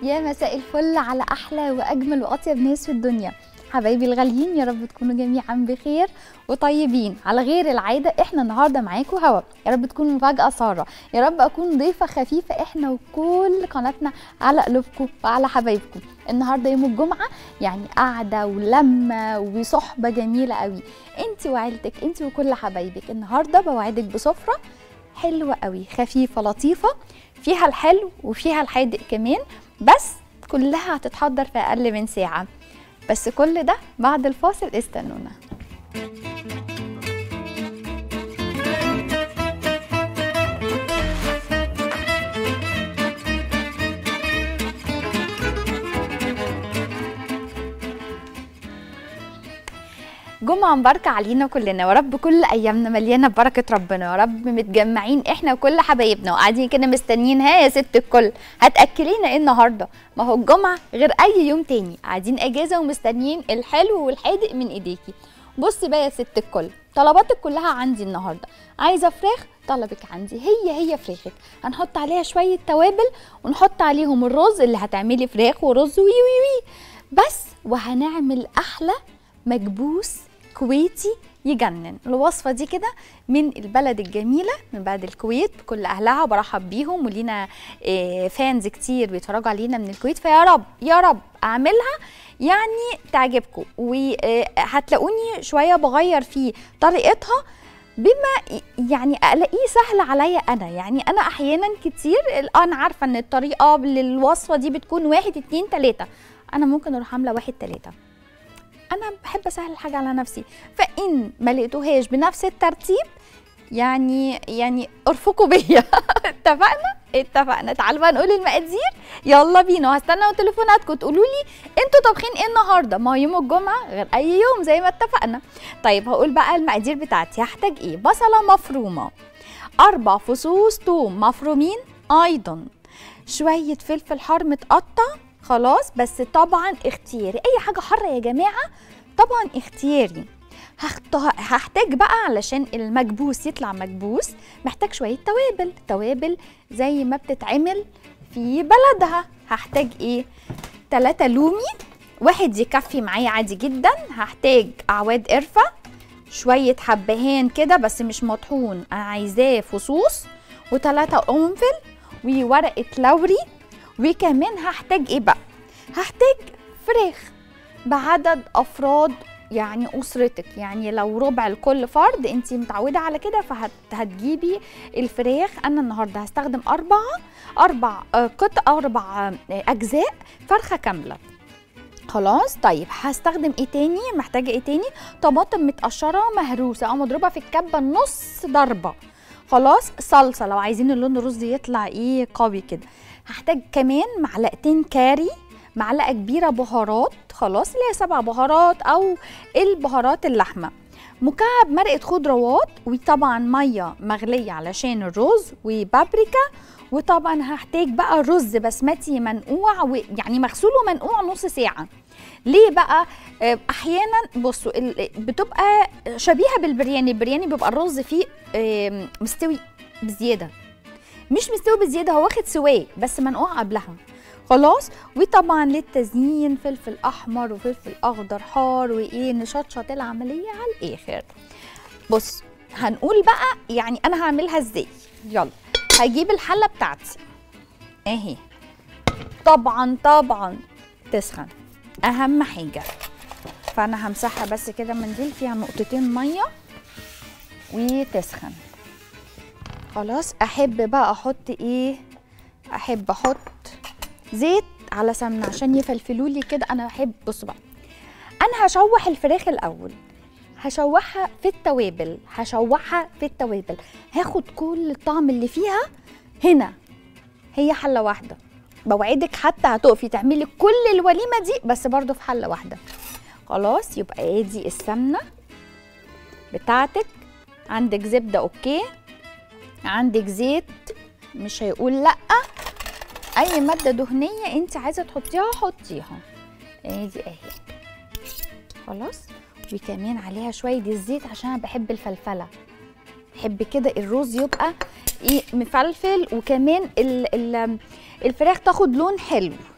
يا مساء الفل على احلى واجمل واطيب ناس في الدنيا حبايبي الغاليين يا رب تكونوا جميعا بخير وطيبين على غير العاده احنا النهارده معاكم هوا يا رب تكون مفاجاه ساره يا رب اكون ضيفه خفيفه احنا وكل قناتنا على قلوبكم وعلى حبايبكم النهارده يوم الجمعه يعني قعده ولمه وصحبه جميله قوي انت وعيلتك انت وكل حبايبك النهارده بوعدك بسفره حلوه قوي خفيفه لطيفه فيها الحلو وفيها الحادق كمان بس كلها هتتحضر في اقل من ساعه بس كل ده بعد الفاصل استنونا جمعة مباركة علينا كلنا ورب كل أيامنا مليانة ببركة ربنا يا رب متجمعين إحنا وكل حبايبنا وقاعدين كده مستنيين ها يا ست الكل هتأكلينا إيه النهاردة ما هو الجمعة غير أي يوم تاني قاعدين أجازة ومستنيين الحلو والحادق من إيديكي بصي بقى يا ست الكل طلباتك كلها عندي النهاردة عايزة فراخ طلبك عندي هي هي فراخك هنحط عليها شوية توابل ونحط عليهم الرز اللي هتعملي فراخ ورز وي وي وي بس وهنعمل أحلى مكبوس كويتي يجنن الوصفه دي كده من البلد الجميله من بلد الكويت كل اهلها وبرحب بيهم ولينا إيه فانز كتير بيتفرجوا علينا من الكويت فيا رب يا رب اعملها يعني تعجبكم وهتلاقوني شويه بغير في طريقتها بما يعني الاقيه سهل عليا انا يعني انا احيانا كتير انا عارفه ان الطريقه للوصفه دي بتكون واحد اتنين تلاته انا ممكن اروح عامله واحد تلاته انا بحب اسهل الحاجه على نفسي فان ما لقيتوهاش بنفس الترتيب يعني يعني ارفقوا بيا اتفقنا اتفقنا تعالوا بقى نقول المقادير يلا بينا وهستنى تليفوناتكم تقولوا لي انتوا طابخين ايه النهارده ما هو يوم الجمعه غير اي يوم زي ما اتفقنا طيب هقول بقى المقادير بتاعتي هحتاج ايه بصله مفرومه اربع فصوص توم مفرومين ايضا شويه فلفل حار متقطع خلاص بس طبعا اختياري اي حاجه حاره يا جماعه طبعا اختياري هحتاج بقى علشان المكبوس يطلع مكبوس محتاج شويه توابل توابل زي ما بتتعمل في بلدها هحتاج ايه تلاتة لومي واحد يكفي معايا عادي جدا هحتاج اعواد قرفه شويه حبهان كده بس مش مطحون انا عايزاه فصوص وتلاتة قرنفل وورقه لوري وكمان هحتاج ايه بقى هحتاج فراخ بعدد افراد يعني اسرتك يعني لو ربع لكل فرد انت متعوده على كده فهتجيبي الفراخ انا النهارده هستخدم اربعه اربع قطع اربع اجزاء فرخه كامله خلاص طيب هستخدم ايه تاني محتاجه ايه تاني طماطم متقشره مهروسه او مضروبه في الكبه نص ضربه خلاص صلصه لو عايزين اللون الرز يطلع ايه قوي كده هحتاج كمان معلقتين كاري معلقه كبيره بهارات خلاص اللي هي سبع بهارات او البهارات اللحمه مكعب مرقه خضروات وطبعا ميه مغليه علشان الرز وبابريكا وطبعا هحتاج بقى رز بسمتي منقوع يعني مغسول ومنقوع نص ساعه ليه بقى احيانا بصوا بتبقى شبيهه بالبرياني البرياني بيبقى الرز فيه مستوي بزياده مش مستوي بزياده هو واخد سواه بس منقوع قبلها خلاص وطبعا للتزيين فلفل احمر وفلفل اخضر حار وايه نشطشط العمليه على الاخر بص هنقول بقى يعني انا هعملها ازاي يلا هجيب الحله بتاعتي اهي طبعا طبعا تسخن اهم حاجه فانا همسحها بس كده منديل فيها نقطتين ميه وتسخن خلاص احب بقى احط ايه احب احط زيت على سمنه عشان يفلفلوا لي كده انا بحب بصوا بقى انا هشوح الفراخ الاول هشوحها في التوابل هشوحها في التوابل هاخد كل الطعم اللي فيها هنا هي حله واحده بوعدك حتى هتقفي تعملي كل الوليمه دي بس برضو في حله واحده خلاص يبقى ادي السمنه بتاعتك عندك زبده اوكي عندك زيت مش هيقول لا اي ماده دهنيه انت عايزه تحطيها حطيها ادي اهي خلاص وكمان عليها شويه الزيت عشان انا بحب الفلفله بحب كده الرز يبقى ايه مفلفل وكمان ال ال الفراخ تاخد لون حلو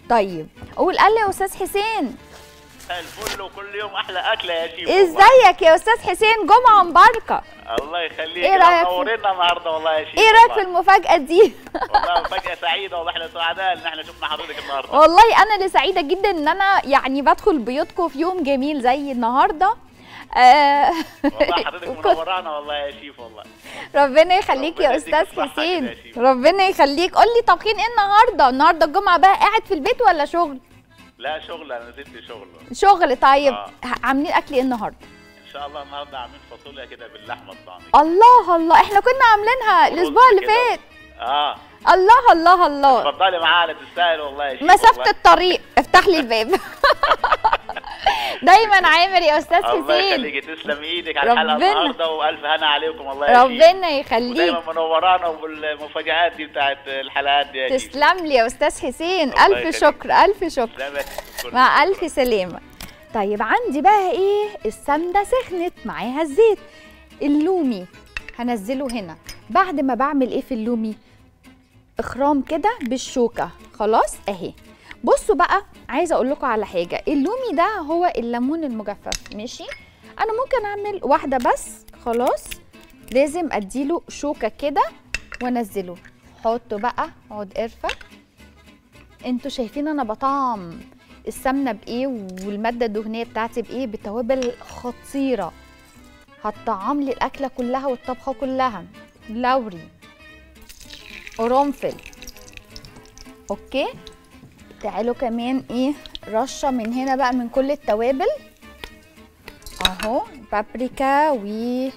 طيب قول قال لي يا استاذ حسين الفل وكل يوم احلى اكله يا شيف والله. ازيك يا استاذ حسين جمعه مباركه الله يخليك إيه رأيك في- منورنا النهارده والله يا شيف ايه رايك في والله. المفاجاه دي والله مفاجاه سعيده والله احنا سعداء ان احنا شفنا حضرتك النهارده والله انا اللي سعيده جدا ان انا يعني بدخل بيوتكم في يوم جميل زي النهارده آه والله حضرتك وكنت- منورانا والله يا شيف والله ربنا يخليك يا ربنا يديك استاذ الصحة حسين كده يا شيخ. ربنا يخليك قول لي طابخين ايه النهارده النهارده الجمعه بقى قاعد في البيت ولا شغل لا شغل انا نزلت شغل شغل طيب آه. ه- عاملين اكل ايه النهارده ان شاء الله النهارده عاملين فاصوليا كده باللحمه الطعميه الله الله احنا كنا عاملينها الاسبوع اللي كده. فات اه الله الله الله اتفضلي معانا تستاهل والله يا شيف مسافه والله. الطريق افتح لي الباب دايما عامر يا استاذ الله حسين يخليك تسلم ايدك على الحلقه ربنا- النهارده والف هنا عليكم والله يا شيف ربنا يخليك ودايما منورانا وبالمفاجآت دي بتاعت الحلقات دي يا شيف تسلم لي يا استاذ حسين الله الف يخليك. شكر الف شكر سلامك كل مع شكر. الف سلامه طيب عندي بقى ايه السمنه سخنت معاها الزيت اللومي هنزله هنا بعد ما بعمل ايه في اللومي اخرام كده بالشوكه خلاص اهي بصوا بقى عايزه اقول لكم على حاجه اللومي ده هو الليمون المجفف ماشي انا ممكن اعمل واحده بس خلاص لازم اديله شوكه كده وانزله حطوا بقى عود قرفه انتوا شايفين انا بطعم السمنه بايه والماده الدهنيه بتاعتي بايه بتوابل خطيره هتطعم لي الاكله كلها والطبخه كلها لوري قرنفل اوكي تعالوا كمان ايه رشه من هنا بقى من كل التوابل اهو بابريكا و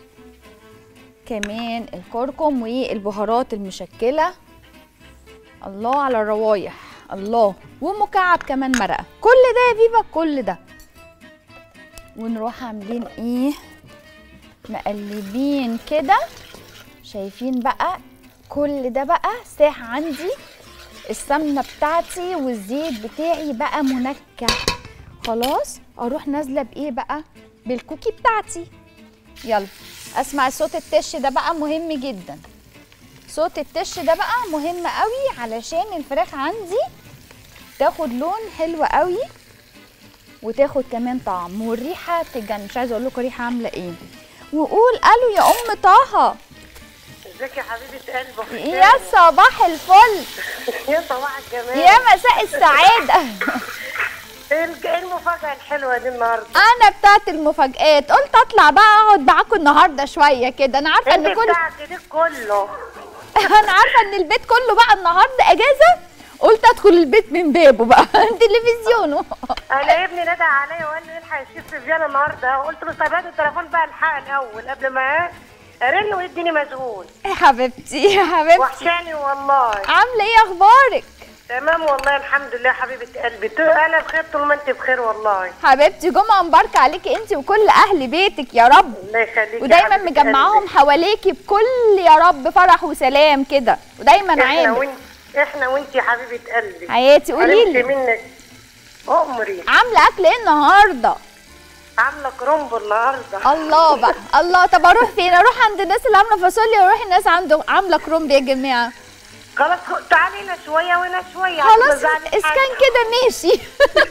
كمان الكركم والبهارات المشكله الله على الروايح الله ومكعب كمان مرقه كل ده يا فيفا كل ده ونروح عاملين ايه مقلبين كده شايفين بقى كل ده بقى ساح عندي السمنه بتاعتي والزيت بتاعي بقى منكه خلاص اروح نازله بايه بقى بالكوكي بتاعتي يلا اسمع صوت التش ده بقى مهم جدا صوت التش ده بقى مهم قوي علشان الفراخ عندي تاخد لون حلو قوي وتاخد كمان طعم والريحه تجن مش عايزه اقول لكم الريحه عامله ايه وقول الو يا ام طه ازيك يا حبيبه قلبي يا صباح الفل يا صباح الجمال يا مساء السعاده ايه الج- إيه المفاجاه الحلوه دي النهارده انا بتاعت المفاجآت قلت اطلع بقى اقعد معاكم النهارده شويه كده انا عارفه ان انت كل بتاعك دي كله انا عارفه ان البيت كله بقى النهارده اجازه قلت ادخل البيت من بابه بقى تلفزيونه انا ابني ندى عليا وقال لي الحق الشيف سفيان النهارده قلت له طب هات التليفون بقى الحق الاول قبل ما ارن ويديني مشغول يا حبيبتي يا حبيبتي وحشاني والله عامله ايه اخبارك تمام والله الحمد لله حبيبه قلبي ت- انا بخير طول ما انت بخير والله حبيبتي جمعه مباركه عليكي انت وكل اهل بيتك يا رب الله يخليك يا ودايما حبيبة مجمعاهم قلبي. حواليكي بكل يا رب فرح وسلام كده ودايما احنا عامل وانت احنا وانت يا حبيبه قلبي حياتي قولي حرمت لي منك عمري عامله اكل ايه النهارده عامله كرومبو النهارده الله بقى الله طب اروح فين اروح عند الناس اللي عامله فاصوليا واروح الناس عنده عامله كرومب يا جماعه خلاص تعالي هنا شويه وهنا شويه خلاص عشان ما تزعليش اسكان حاجة. كده ماشي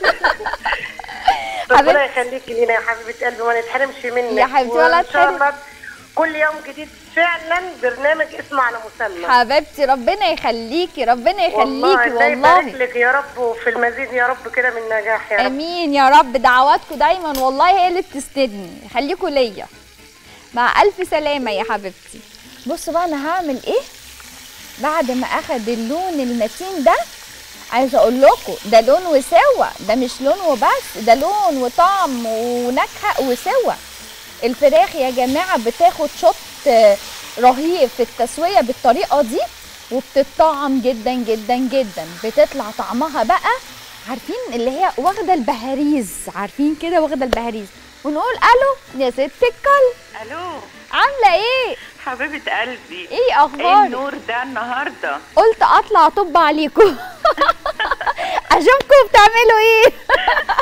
ربنا حبيبتي. يخليكي لينا يا حبيبه قلبي وما نتحرمش منك يا حبيبتي ولا وان شاء تحرم. الله كل يوم جديد فعلا برنامج اسمه على مسمى حبيبتي ربنا يخليكي ربنا والله يخليكي الله يبارك والله لك يا رب وفي المزيد يا رب كده من نجاح يا رب امين يا رب دعواتكم دايما والله هي اللي بتسندني خليكم ليا مع الف سلامه يا حبيبتي بصوا بقى انا هعمل ايه بعد ما اخد اللون المتين ده عايزه اقول لكم ده لون وسوا ده مش لون وبس ده لون وطعم ونكهه وسوا الفراخ يا جماعه بتاخد شط آه، رهيب في التسويه بالطريقه دي وبتطعم جدا جدا جدا بتطلع طعمها بقى عارفين اللي هي واخده البهاريز عارفين كده واخده البهاريز ونقول الو يا ست الكل الو عامله ايه حبيبه قلبي ايه ايه اخبارك النور ده النهارده قلت اطلع طب عليكم اشوفكم بتعملوا ايه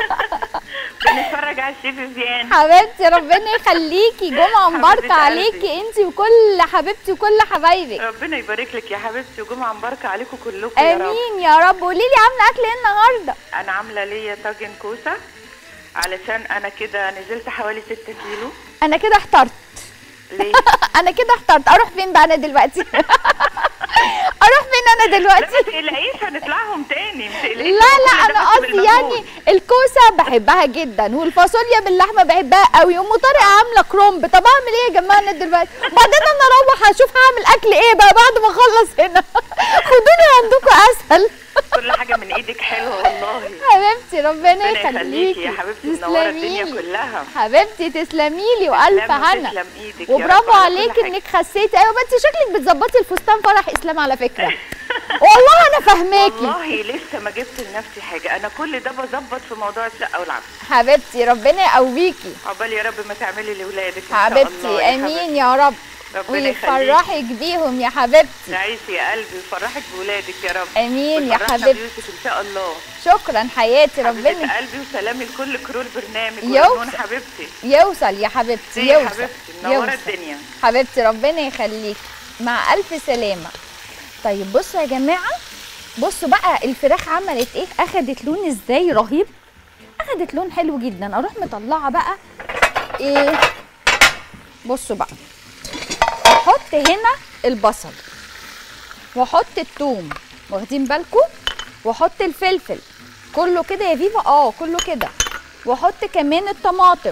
بنتفرج على الشيف فيفيان حبيبتي ربنا يخليكي جمعه مباركه حبيبة عليكي قلبي. انت وكل حبيبتي وكل حبايبك ربنا يبارك لك يا حبيبتي وجمعه مباركه عليكم كلكم يا رب امين يا رب قولي لي عامله اكل ايه النهارده انا عامله ليا طاجن كوسه علشان انا كده نزلت حوالي 6 كيلو انا كده احترت ليه؟ انا كده احترت اروح فين بقى انا دلوقتي اروح فين انا لا دلوقتي ما تقلقيش هنطلعهم تاني ما تقلقيش لا لا كل ده انا بس قصدي بالمجهود. يعني الكوسه بحبها جدا والفاصوليا باللحمه بحبها قوي ام طارق عامله كرومب طب اعمل ايه يا جماعه انا دلوقتي وبعدين انا اروح اشوف هعمل اكل ايه بقى بعد ما اخلص هنا خدوني عندكم اسهل كل حاجه من ايدك حلوه والله حبيبتي ربنا ربنا يخليكي يخليكي يا حبيبتي منوره الدنيا تسلميلي. كلها حبيبتي تسلمي لي والف تسلم هنا وتسلم ايدك يا وبرافو رب على كل عليكي حاجة. انك خسيتي ايوه بس شكلك بتظبطي الفستان فرح اسلام على فكره والله انا فاهماكي والله لسه ما جبت لنفسي حاجه انا كل ده بظبط في موضوع الشقه والعفش حبيبتي ربنا يقويكي عقبال يا رب ما تعملي لاولادك إن شاء الله حبيبتي يا امين يا رب ربنا يخليكي ويفرحك بيهم يا حبيبتي تعيشي يا قلبي ويفرحك بولادك يا رب امين يا ويفرحنا حبيبتي بيوتك ان شاء الله شكرا حياتي ربنا حبيبه قلبي وسلامي لكل كرو البرنامج يوصل. ورنون حبيبتي يوصل يا حبيبتي دي يا يوصل حبيبتي منوره يوصل. الدنيا حبيبتي ربنا يخليك مع الف سلامه طيب بصوا يا جماعه بصوا بقى الفراخ عملت ايه اخدت لون ازاي رهيب اخدت لون حلو جدا اروح مطلعه بقى ايه بصوا بقى احط هنا البصل واحط الثوم واخدين بالكم واحط الفلفل كله كده يا فيفا اه كله كده واحط كمان الطماطم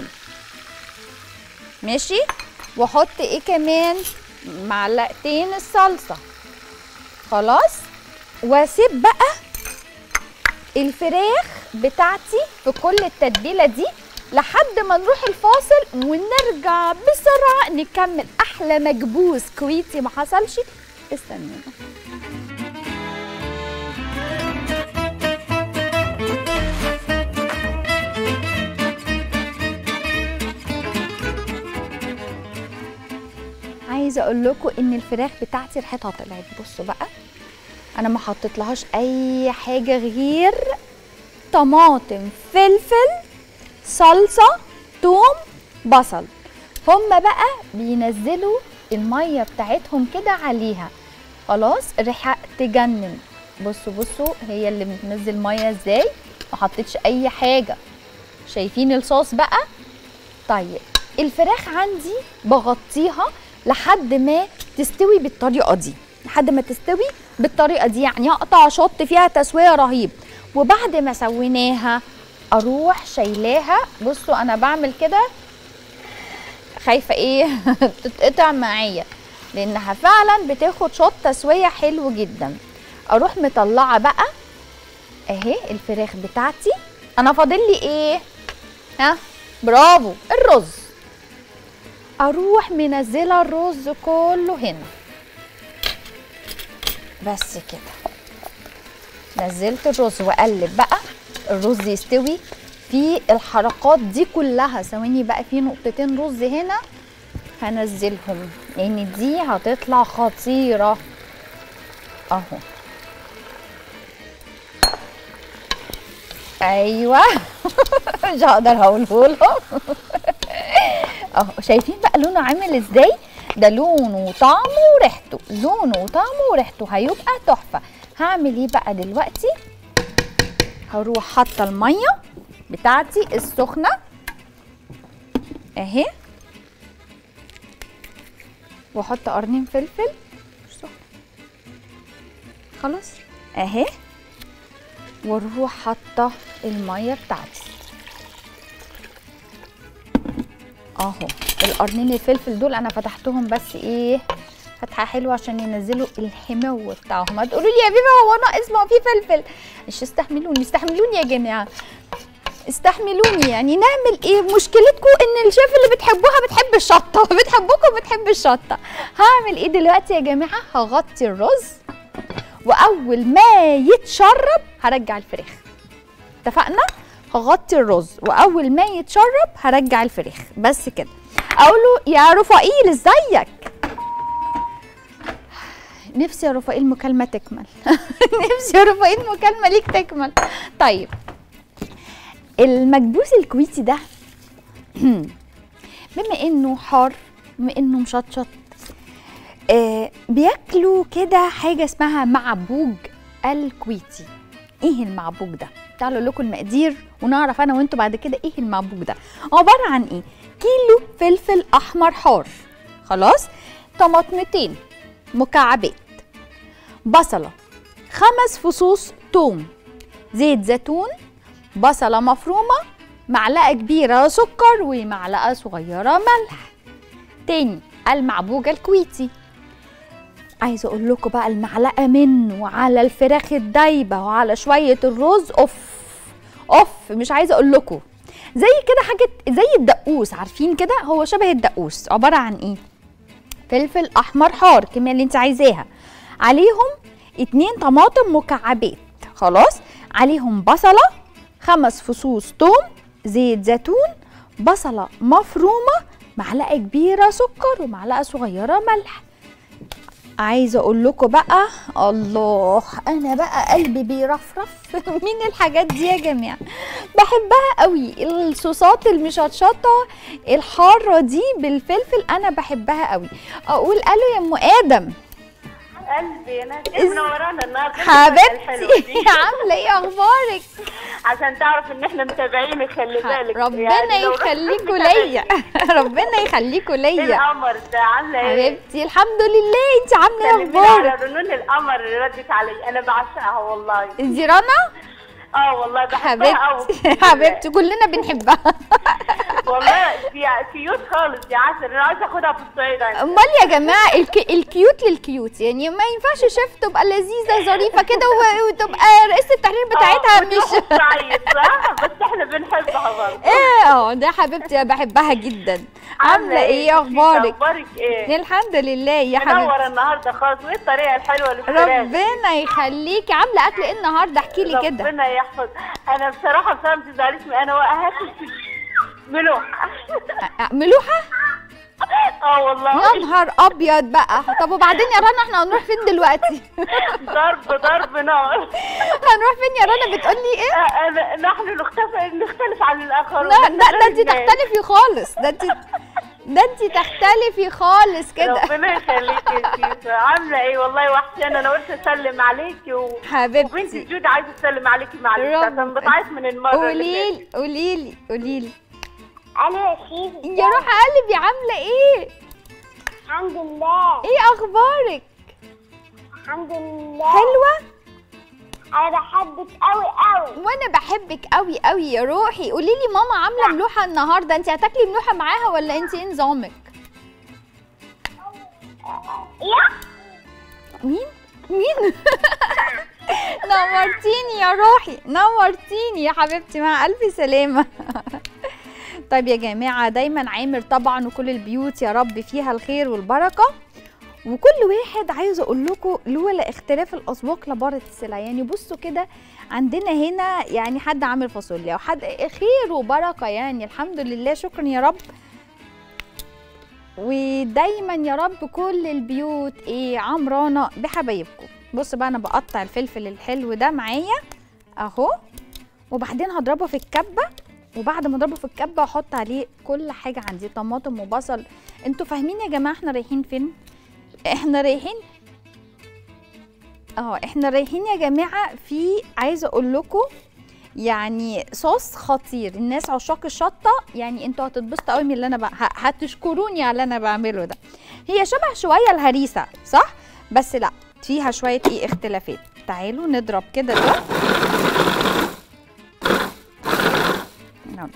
ماشي واحط ايه كمان معلقتين الصلصه خلاص واسيب بقى الفراخ بتاعتي في كل التتبيله دي لحد ما نروح الفاصل ونرجع بسرعه نكمل احلى مكبوس كويتي ما حصلش استنونا عايزه اقول لكم ان الفراخ بتاعتي ريحتها طلعت بصوا بقى انا ما حطيت لهاش اي حاجه غير طماطم فلفل صلصه توم بصل هما بقى بينزلوا الميه بتاعتهم كده عليها خلاص ريحه تجنن بصوا بصوا هي اللي بتنزل ميه ازاي ما حطيتش اي حاجه شايفين الصوص بقى طيب الفراخ عندي بغطيها لحد ما تستوي بالطريقه دي لحد ما تستوي بالطريقه دي يعني اقطع شط فيها تسويه رهيب وبعد ما سويناها اروح شايلاها بصوا انا بعمل كده خايفه ايه تتقطع معايا لانها فعلا بتاخد شوط تسويه حلو جدا اروح مطلعه بقى اهي الفراخ بتاعتي انا فاضل لي ايه ها برافو الرز اروح منزله الرز كله هنا بس كده نزلت الرز واقلب بقى الرز يستوي في الحركات دي كلها ثواني بقى في نقطتين رز هنا هنزلهم لان دي هتطلع خطيره اهو ايوه مش هقدر هقوله لهم اهو شايفين بقى لونه عامل ازاي ده لونه وطعمه وريحته لونه وطعمه وريحته هيبقى تحفه هعمل ايه بقى دلوقتي هروح حاطه الميه بتاعتي السخنه اهي واحط قرنين فلفل مش سخنة. خلاص اهي واروح حاطه الميه بتاعتي اهو القرنين الفلفل دول انا فتحتهم بس ايه فتحه حلوه عشان ينزلوا الحمو بتاعهم هتقولوا لي يا بيبي هو ناقص ما هو فيه فلفل مش استحملوني استحملوني يا جماعه استحملوني يعني نعمل ايه مشكلتكم ان الشيف اللي بتحبوها بتحب الشطه بتحبكم بتحب الشطه هعمل ايه دلوقتي يا جماعه هغطي الرز واول ما يتشرب هرجع الفراخ اتفقنا هغطي الرز واول ما يتشرب هرجع الفراخ بس كده اقول له يا رفائيل ازيك نفسي يا رفائيل مكالمه تكمل نفسي يا رفائيل مكالمه ليك تكمل طيب المكبوس الكويتي ده بما انه حار بما انه مشطشط آه بياكلوا كده حاجه اسمها معبوج الكويتي ايه المعبوج ده تعالوا لكم المقادير ونعرف انا وانتوا بعد كده ايه المعبوج ده عباره عن ايه كيلو فلفل احمر حار خلاص طماطمتين مكعبات بصله خمس فصوص توم زيت زيتون بصله مفرومه معلقه كبيره سكر ومعلقه صغيره ملح تاني المعبوجه الكويتي عايزه اقول لكم بقى المعلقه منه على الفراخ الدايبه وعلى شويه الرز اوف اوف مش عايزه اقول لكم زي كده حاجه زي الدقوس عارفين كده هو شبه الدقوس عباره عن ايه فلفل احمر حار الكميه اللي انت عايزاها عليهم اتنين طماطم مكعبات خلاص عليهم بصله خمس فصوص توم زيت زيتون بصله مفرومه معلقه كبيره سكر ومعلقه صغيره ملح عايزه اقول لكم بقى الله انا بقى قلبي بيرفرف من الحاجات دي يا جماعه بحبها قوي الصوصات المشطشطه الحاره دي بالفلفل انا بحبها قوي اقول الو يا ام ادم قلبي انا منورانا النهارده حبيبتي عامله ايه اخبارك عشان تعرف ان احنا متابعينك خلي بالك ربنا يعني لو- يخليكوا ليا ربنا يخليكوا ايه ليا القمر ده عامله ايه؟ حبيبتي الحمد لله انت عامله ايه كلميني على اخبارك رنون القمر اللي ردت علي انا بعشقها والله انت رنا اه والله بحبها قوي حبيبتي حبيبتي كلنا بنحبها والله دي كيوت خالص يا عسل انا عايزه اخدها في الصعيد عندي. امال يا جماعه الك... الكيوت للكيوت يعني ما ينفعش شيف تبقى لذيذه ظريفه كده و... وتبقى رئيسه التحرير بتاعتها آه، مش وتروح الصعيد صح بس احنا بنحبها برضه ايه اه ده حبيبتي بحبها جدا عامله ايه اخبارك اخبارك ايه؟ الحمد لله يا منوره حبيبتي النهارده خالص وايه الطريقه الحلوه للفراخ ربنا يخليكي عامله اكل ايه النهارده احكي لي كده ربنا يحفظ انا بصراحه بصراحه ما تزعليش من- انا هاكل ملوحه أ- ملوحه اه يا والله نهار ابيض بقى طب وبعدين يا رنا احنا هنروح فين دلوقتي ضرب ضرب نار هنروح فين يا رنا بتقولي ايه آه، أنا- نحن نختلف نختلف عن الاخرون لا إحنا لا ده غير انت الناس. تختلفي خالص ده انت ده انت تختلفي خالص كده ربنا يخليكي يا شيخة عامله ايه والله وحشانه انا قلت اسلم عليكي و... وبنتي حبيبتي جود عايزه تسلم عليكي معلش رب- عشان بتعيط من المره اللي قولي لي قولي لي قولي لي انا يا شيخ يا روح قلبي عامله ايه الحمد لله ايه اخبارك الحمد لله حلوه انا بحبك قوي قوي وانا بحبك قوي قوي يا روحي قولي لي ماما عامله ملوحه النهارده انت هتاكلي ملوحه معاها ولا انت ايه نظامك يا مين مين نورتيني يا روحي نورتيني يا حبيبتي مع الف سلامه طيب يا جماعه دايما عامر طبعا وكل البيوت يا رب فيها الخير والبركه وكل واحد عايزه اقول لكم لولا اختلاف الاذواق لبارت السلع يعني بصوا كده عندنا هنا يعني حد عامل فاصوليا وحد خير وبركه يعني الحمد لله شكرا يا رب ودايما يا رب كل البيوت ايه عمرانه بحبايبكم بص بقى انا بقطع الفلفل الحلو ده معايا اهو وبعدين هضربه في الكبه وبعد ما اضربه في الكبه احط عليه كل حاجه عندي طماطم وبصل انتوا فاهمين يا جماعه احنا رايحين فين احنا رايحين اه احنا رايحين يا جماعه في عايزه اقول لكم يعني صوص خطير الناس عشاق الشطه يعني انتوا هتتبسطوا قوي من اللي انا بقى هتشكروني على اللي انا بعمله ده هي شبه شويه الهريسه صح بس لا فيها شويه ايه اختلافات تعالوا نضرب كده ده يلا.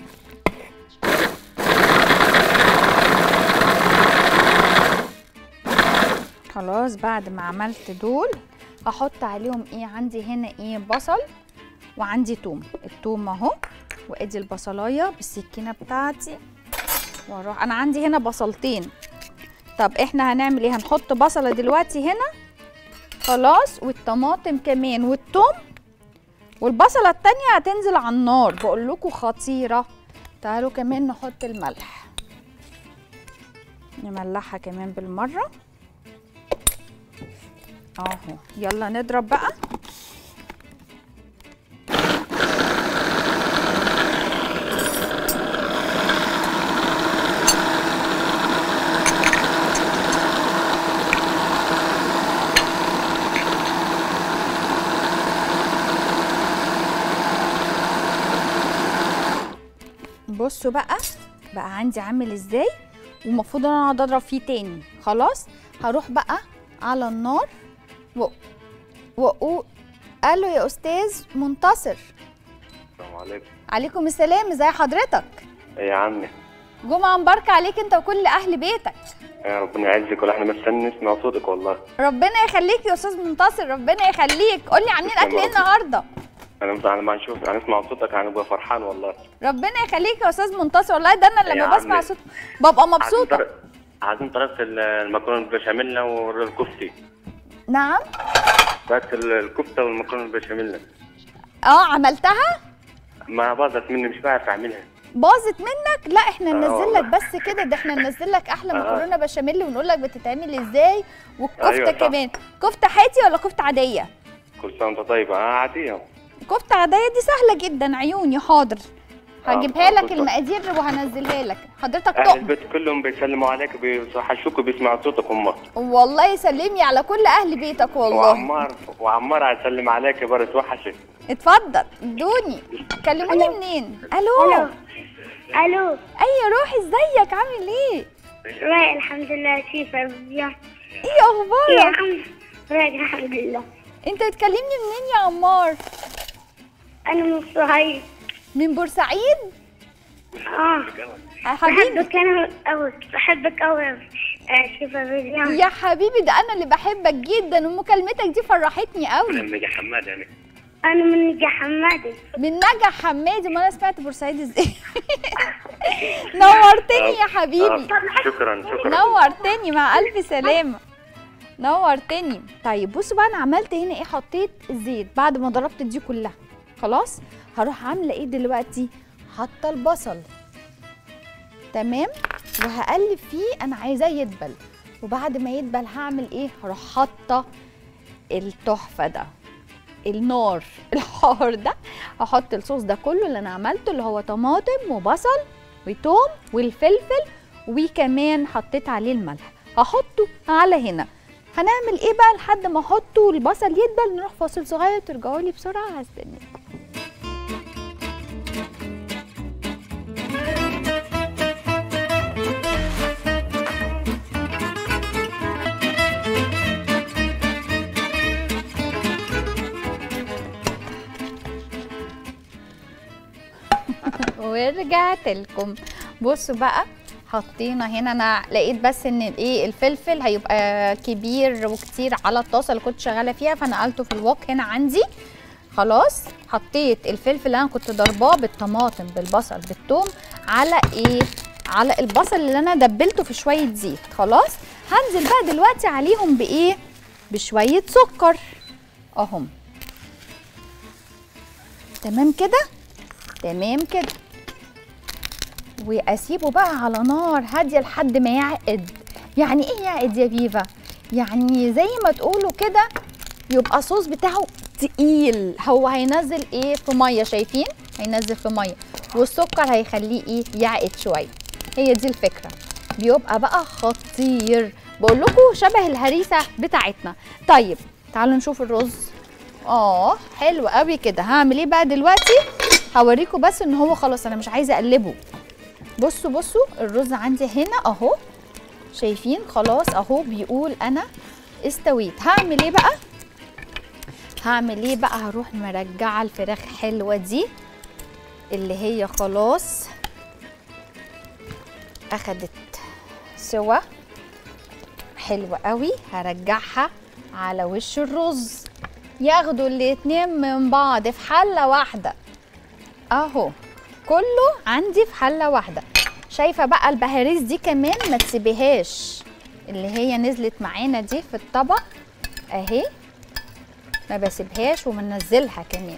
خلاص بعد ما عملت دول هحط عليهم ايه عندي هنا ايه بصل وعندي توم التوم اهو وادي البصلايه بالسكينه بتاعتي واروح انا عندي هنا بصلتين طب احنا هنعمل ايه هنحط بصله دلوقتي هنا خلاص والطماطم كمان والثوم والبصله التانية هتنزل على النار بقول لكم خطيره تعالوا كمان نحط الملح نملحها كمان بالمره اهو يلا نضرب بقى بصوا بقى بقى عندي عامل ازاي والمفروض ان انا اقعد اضرب فيه تاني خلاص هروح بقى على النار و... واقول الو يا استاذ منتصر السلام عليكم عليكم السلام ازي حضرتك ايه يا عمي جمعه مباركه عليك انت وكل اهل بيتك يا ربنا يعزك ولا احنا مستني نسمع صوتك والله ربنا يخليك يا استاذ منتصر ربنا يخليك قول لي عاملين اكل ايه النهارده انا مش لما نشوف هنسمع صوتك هنبقى فرحان والله ربنا يخليك يا استاذ منتصر والله ده انا يا لما بسمع عمي. صوت ببقى عايزين مبسوطه طريق- عايزين طريقة المكرونة البشاميل والكفتة نعم بس ال- الكفتة والمكرونة البشاميل اه عملتها ما باظت مني مش بعرف اعملها باظت منك لا احنا آه ننزل لك والله. بس كده ده احنا ننزل لك احلى آه. مكرونه بشاميل ونقول لك بتتعمل ازاي والكفته أيوة صح. كمان كفته حياتي ولا كفته عاديه كل سنة وانت طيبة اه عادية كفته عاديه دي سهله جدا عيوني حاضر آه، هجيبها آه، لك بالظبط. المقادير وهنزلها لك حضرتك اهل تؤمن البيت كلهم بيسلموا عليك بيحشوكوا بيسمعوا صوتك هم والله يسلمي على كل اهل بيتك والله وعمار وعمار هيسلم عليك برا توحشك اتفضل دوني كلموني منين الو الو الو اي روحي ازيك عامل ايه رايق الحمد لله كيف يا ايه يا اخبارك عم رايق الحمد لله انت بتكلمني منين يا عمار انا من صهيب من بورسعيد اه يا حبيبي بحبك انا قوي بحبك قوي كيف يا يا حبيبي ده انا اللي بحبك جدا ومكالمتك دي فرحتني قوي لما حماد يعني انا من نجا حمادي من نجا حمادي ما انا سمعت بورسعيد ازاي نورتني يا حبيبي آه، شكرا شكرا نورتني مع الف سلامه نورتني طيب بصوا بقى انا عملت هنا ايه حطيت زيت بعد ما ضربت دي كلها خلاص هروح عامله ايه دلوقتي حاطه البصل تمام وهقلب فيه انا عايزاه يدبل وبعد ما يدبل هعمل ايه هروح حاطه التحفه ده النار الحار ده هحط الصوص ده كله اللي انا عملته اللي هو طماطم وبصل وتوم والفلفل وكمان حطيت عليه الملح هحطه على هنا هنعمل ايه بقى لحد ما احطه والبصل يدبل نروح فاصل صغير ترجعوا لي بسرعه هستناكم ورجعت لكم بصوا بقى حطينا هنا انا لقيت بس ان الايه الفلفل هيبقى كبير وكتير على الطاسه اللي كنت شغاله فيها فنقلته في الوok هنا عندي خلاص حطيت الفلفل اللي انا كنت ضرباه بالطماطم بالبصل بالثوم على ايه على البصل اللي انا دبلته في شويه زيت خلاص هنزل بقى دلوقتي عليهم بايه بشويه سكر اهم تمام كده تمام كده واسيبه بقى على نار هاديه لحد ما يعقد يعني ايه يعقد يا فيفا يعني زي ما تقولوا كده يبقى الصوص بتاعه تقيل هو هينزل ايه في ميه شايفين هينزل في ميه والسكر هيخليه ايه يعقد شويه هي دي الفكره بيبقى بقى خطير بقول لكم شبه الهريسه بتاعتنا طيب تعالوا نشوف الرز اه حلو قوي كده هعمل ايه بقى دلوقتي هوريكم بس ان هو خلاص انا مش عايزه اقلبه بصوا بصوا الرز عندي هنا اهو شايفين خلاص اهو بيقول انا استويت هعمل ايه بقى هعمل ايه بقى هروح مرجعه الفراخ حلوه دي اللي هي خلاص اخدت سوا حلوه قوي هرجعها على وش الرز ياخدوا الاتنين من بعض في حله واحده اهو كله عندي في حله واحده شايفه بقى البهاريز دي كمان ما تسيبيهاش اللي هي نزلت معانا دي في الطبق اهي ما بسيبهاش ومنزلها كمان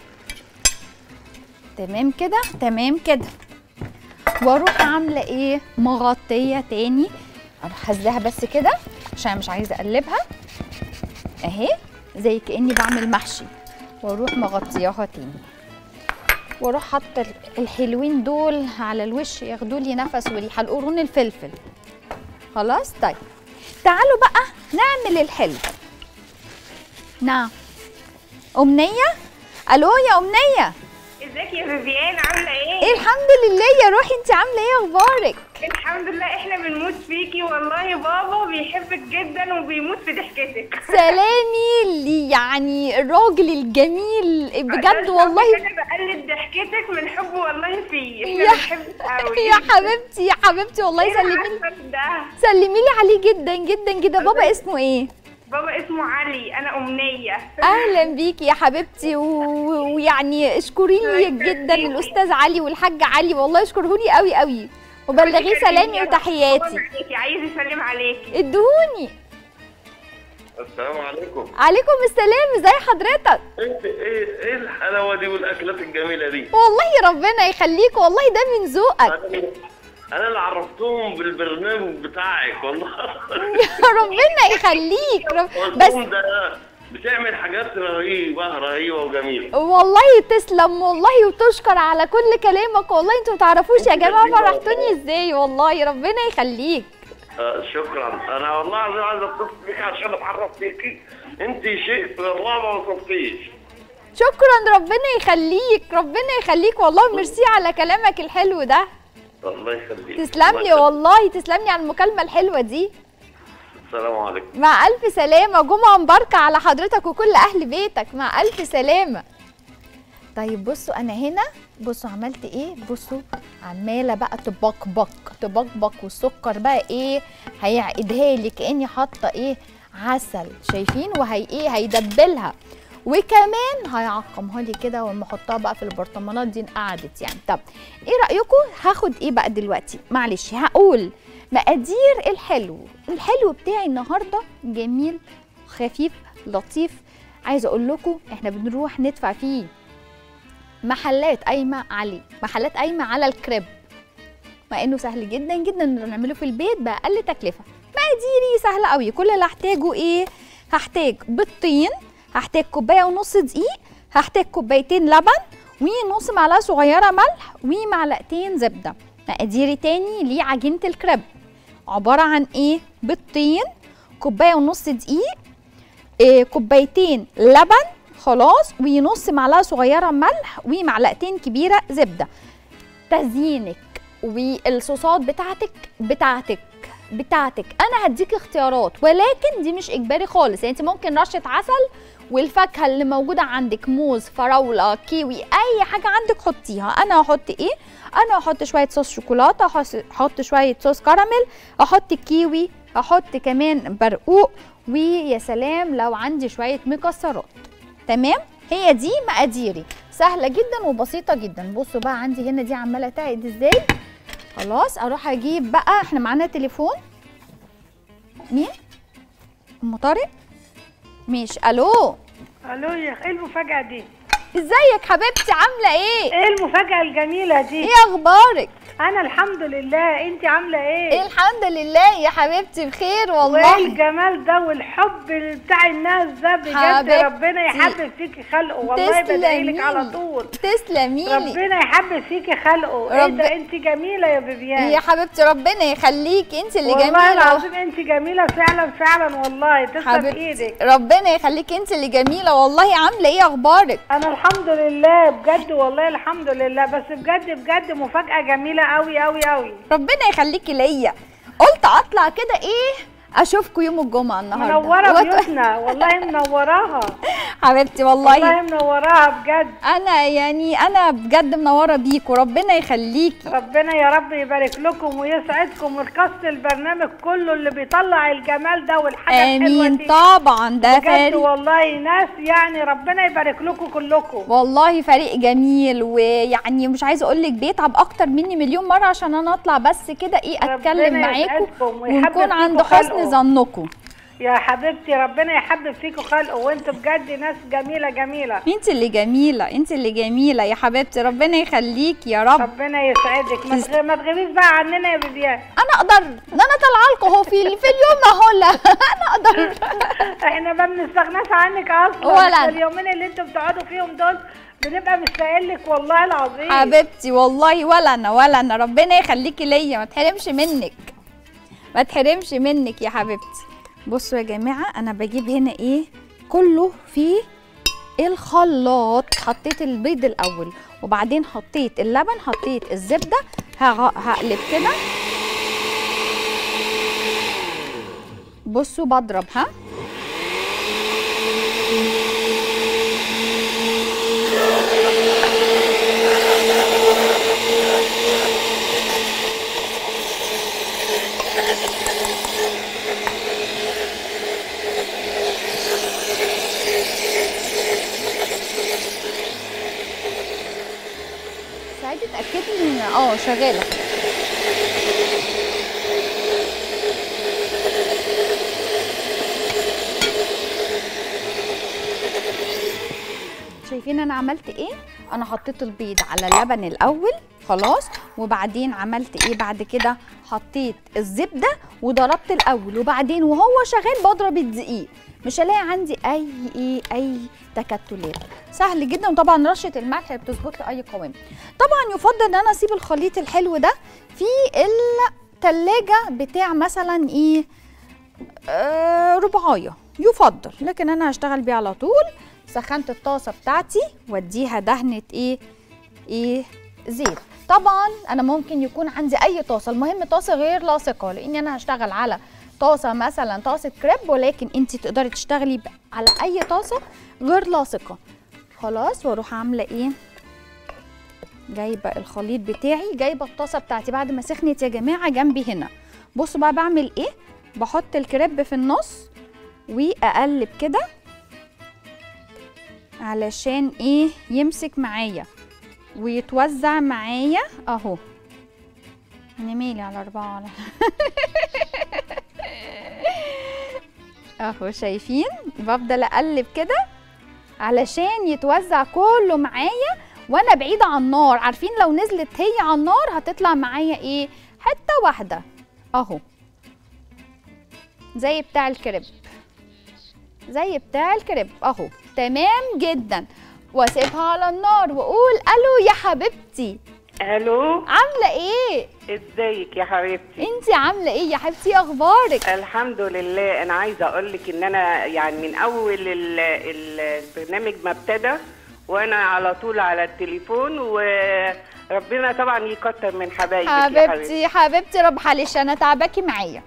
تمام كده تمام كده واروح عامله ايه مغطيه تاني اروح هزها بس كده عشان مش عايزه اقلبها اهي زي كاني بعمل محشي واروح مغطياها تاني واروح حاطه الحلوين دول على الوش ياخدوا لي نفس وريحه القرون الفلفل خلاص طيب تعالوا بقى نعمل الحلو نعم امنيه الو يا امنيه ازيك يا فيفيان عامله ايه؟ ايه الحمد لله يا روحي انت عامله ايه اخبارك الحمد لله احنا بنموت فيكي والله بابا بيحبك جدا وبيموت في ضحكتك سلامي لي يعني الراجل الجميل بجد والله انا بقلد ضحكتك من حبه والله فيه احنا يا- بنحبك قوي يا حبيبتي يا حبيبتي والله سلمي لي العسل ده سلمي لي عليه جدا جدا جدا بابا اسمه ايه بابا اسمه علي انا امنيه اهلا بيكي يا حبيبتي و- ويعني اشكري لي جدا الاستاذ علي والحاج علي والله اشكرهولي قوي قوي وبلغيه سلامي وتحياتي عليكي عايز يسلم عليكي ادوني السلام عليكم عليكم السلام ازي حضرتك انت ايه ايه الحلاوه دي والاكلات الجميله دي والله ربنا يخليك والله ده من ذوقك انا أنا اللي عرفتهم بالبرنامج بتاعك والله ربنا يخليك رب... بس بس ده بتعمل حاجات رهيبه رهيبه وجميله والله تسلم والله وتشكر على كل كلامك والله انتوا ما تعرفوش يا جماعه فرحتوني ازاي والله ربنا يخليك آه شكرا انا والله العظيم عايز اتصل بيك عشان اتعرف بيكي انت شيء والله ما وصفتيش شكرا ربنا يخليك ربنا يخليك والله ميرسي على كلامك الحلو ده الله يخليك تسلم الله لي يخليك. والله تسلم لي على المكالمه الحلوه دي السلام عليكم مع الف سلامه جمعه مباركه على حضرتك وكل اهل بيتك مع الف سلامه طيب بصوا انا هنا بصوا عملت ايه بصوا عماله بقى تبقبق تبقبق والسكر بقى ايه هيعقدها لي كاني حاطه ايه عسل شايفين وهي ايه هيدبلها وكمان هيعقمها لي كده واما احطها بقى في البرطمانات دي انقعدت يعني طب ايه رايكم هاخد ايه بقى دلوقتي معلش هقول مقادير الحلو الحلو بتاعي النهارده جميل خفيف لطيف عايزه اقول لكم احنا بنروح ندفع فيه محلات قايمه عليه محلات قايمه على الكريب مع انه سهل جدا جدا إنه نعمله في البيت باقل تكلفه مقاديري سهله قوي كل اللي هحتاجه ايه هحتاج بيضتين هحتاج كوبايه ونص دقيق هحتاج كوبايتين لبن ونص معلقه صغيره ملح ومعلقتين زبده مقاديري تاني لعجينه الكريب عباره عن ايه بيضتين كوبايه ونص دقيق إيه كوبايتين لبن خلاص ونص معلقه صغيره ملح ومعلقتين كبيره زبده تزيينك والصوصات بتاعتك بتاعتك بتاعتك انا هديك اختيارات ولكن دي مش اجباري خالص يعني انت ممكن رشه عسل والفاكهه اللي موجوده عندك موز فراوله كيوي اي حاجه عندك حطيها انا هحط ايه انا هحط شويه صوص شوكولاته هحط- هحط شويه صوص كراميل احط كيوي احط كمان برقوق ويا سلام لو عندي شويه مكسرات تمام هي دي مقاديري سهله جدا وبسيطه جدا بصوا بقى عندي هنا دي عماله تعقد ازاي خلاص اروح اجيب بقى احنا معانا تليفون مين ام طارق ماشي الو الو يا ايه المفاجأة دي؟ ازيك حبيبتي عامله ايه ايه المفاجأة الجميلة دي؟ ايه اخبارك انا الحمد لله انت عاملة ايه ايه؟ الحمد لله يا حبيبتي بخير وايه والله الجمال ده والحب بتاع الناس ده بجد حبيبتي. ربنا يحبب فيكي خلقه والله بدعيلك على تسلميلي طول تسلميلي ربنا يحبب فيكي خلقه ايه رب- ده انت جميلة يا بيبيان يا حبيبتي ربنا يخليكي انت اللي والله جميله العظيم انت جميلة فعلا فعلا والله تسلم حبيبتي ايدك ربنا يخليكي انت اللي جميله والله عامله ايه اخبارك انا الحمد لله بجد والله الحمد لله بس بجد بجد مفاجأة جميلة قوي قوي قوي ربنا يخليكي ليا قلت اطلع كده ايه اشوفكم يوم الجمعه النهارده منورة وت- بيوتنا والله منوراها حبيبتي والله والله منوراها بجد انا يعني انا بجد منوره بيك وربنا يخليكي ربنا يا رب يبارك لكم ويسعدكم ويكسر البرنامج كله اللي بيطلع الجمال ده والحاجة الحلوة امين دي طبعا ده بجد فريق والله ناس يعني ربنا يبارك لكم كلكم والله فريق جميل ويعني مش عايزه اقول لك بيتعب اكتر مني مليون مره عشان انا اطلع بس كده ايه اتكلم ربنا معاكم يسعدكم ويحبب ونكون عند فيكم حسن خلقه. ظنكم يا حبيبتي ربنا يحبب فيكم خلقه وانتوا بجد ناس جميلة جميلة انت اللي جميله انت اللي جميله يا حبيبتي ربنا يخليك يا رب ربنا يسعدك ما تغ- ما تغيبيش بقى عننا يا بيبيان انا اقدر ده انا طالعه لكم اهو في في اليوم اهو لا انا اقدر احنا ما بنستغناش عنك اصلا ولا بس أنا. اليومين اللي انتوا بتقعدوا فيهم دول بنبقى مشتاقين لك والله العظيم حبيبتي والله ولا انا ولا انا ربنا يخليكي ليا ما تحرمش منك ما تحرمش منك يا حبيبتي بصوا يا جماعه انا بجيب هنا ايه كله فيه الخلاط حطيت البيض الاول وبعدين حطيت اللبن حطيت الزبده هغ- هقلب كده بصوا بضرب ها سعيد اتاكدي ان اه شغاله شايفين انا عملت ايه انا حطيت البيض على اللبن الاول خلاص وبعدين عملت ايه بعد كده حطيت الزبده وضربت الاول وبعدين وهو شغال بضرب الدقيق مش هلاقي عندي اي ايه اي تكتلات سهل جدا وطبعا رشه الملح بتظبط لي اي قوام طبعا يفضل ان انا اسيب الخليط الحلو ده في التلاجة بتاع مثلا ايه آه ربعايه يفضل لكن انا هشتغل بيه على طول سخنت الطاسه بتاعتي واديها دهنه ايه ايه زيت طبعا انا ممكن يكون عندي اي طاسه المهم طاسه غير لاصقه لان انا هشتغل على طاسه مثلا طاسه كريب ولكن انت تقدري تشتغلي ب- على اي طاسه غير لاصقه خلاص واروح عامله ايه جايبه الخليط بتاعي جايبه الطاسه بتاعتي بعد ما سخنت يا جماعه جنبي هنا بصوا بقى بعمل ايه بحط الكريب في النص واقلب كده علشان ايه يمسك معايا ويتوزع معايا اهو انا مالي على اربعة على اهو شايفين بفضل اقلب كده علشان يتوزع كله معايا وانا بعيدة عن النار عارفين لو نزلت هي على النار هتطلع معايا ايه حتة واحدة اهو زي بتاع الكريب زي بتاع الكريب اهو تمام جدا واسيبها على النار واقول الو يا حبيبتي الو عامله ايه ازيك يا حبيبتي انتي عامله ايه يا حبيبتي إيه اخبارك الحمد لله انا عايزه اقول لك ان انا يعني من اول ال- ال- البرنامج ما ابتدى وانا على طول على التليفون وربنا طبعا يكتر من حبايبك يا حبيبتي حبيبتي حبيبتي رب حلش انا تعباكي معايا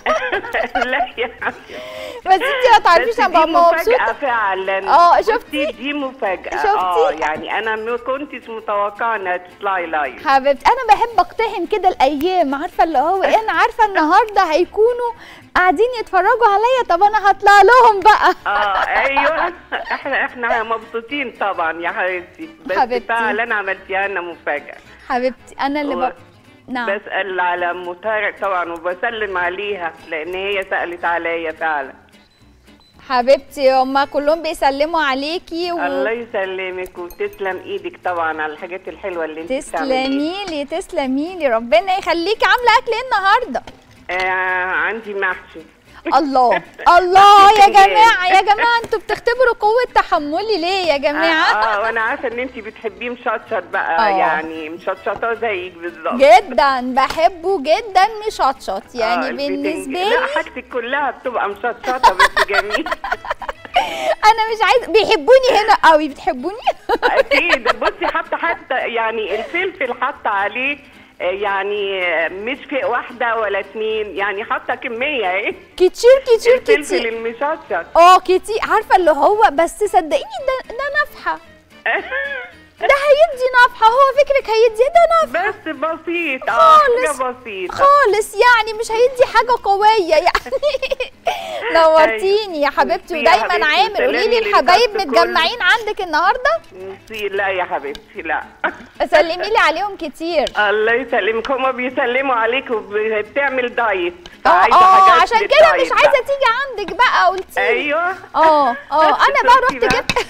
لا يا حبيبتي بس انتي ما تعرفيش بس انا ببقى دي مفاجأة مبسوطه فعلا اه، بصي شفتي؟ دي مفاجأة شفتي؟ اه يعني انا ما كنتش متوقعة انها تطلعي لايف حبيبتي انا بحب اقتحم كده الايام عارفه اللي هو ايه انا عارفه النهارده هيكونوا قاعدين يتفرجوا عليا طب انا هطلع لهم بقى اه ايوه احنا احنا مبسوطين طبعا يا حبيبتي بس حبيبتي. فعلا عملتيها لنا مفاجأة حبيبتي انا اللي و- ب... نعم بسأل على ام طارق طبعا وبسلم عليها لان هي سألت عليا فعلا حبيبتي هما كلهم بيسلموا عليكي و... الله يسلمك وتسلم ايدك طبعا على الحاجات الحلوه اللي انت بتعمليها تسلمي لي تسلمي لي ربنا يخليكي عامله اكل ايه النهارده آه عندي محشي الله الله يا جماعه يا جماعه انتوا بتختبروا قوه تحملي ليه يا اه, جماعه آه وانا عارفه ان انت بتحبيه مشطشط بقى آه. يعني مشطشطه زيك بالظبط جدا بحبه جدا مشطشط يعني آه، بالنسبه البتنج- لا لي حاجتك كلها بتبقى مشطشطه بس جميل انا مش عايزه بيحبوني هنا قوي بتحبوني اكيد بصي حتى حتى يعني الفلفل حاطه عليه آه، يعني آه، مش في واحده ولا اتنين يعني حاطه كميه ايه كتير كتير الفلفل كتير المشطشط اه كتير عارفه اللي هو بس صدقيني ده ده نفحه ده هيدي نفحه هو فكرك هيدي ده نفحه بس بسيط اه خالص. حاجه بسيطه خالص يعني مش هيدي حاجه قويه يعني نورتيني يا حبيبتي ميرسي يا ودايما حبيبتي، عامر قولي لي سلامي الحبايب للكاست متجمعين عندك النهارده ميرسي لا يا حبيبتي لا سلمي لي عليهم كتير الله يسلمك هما بيسلموا عليك وبتعمل دايت اه فعايزة اه حاجات عشان كده مش للدايت عايزه بقى. تيجي عندك بقى قلتي ايوه اه اه انا بقى شفتي رحت بقى؟ جبت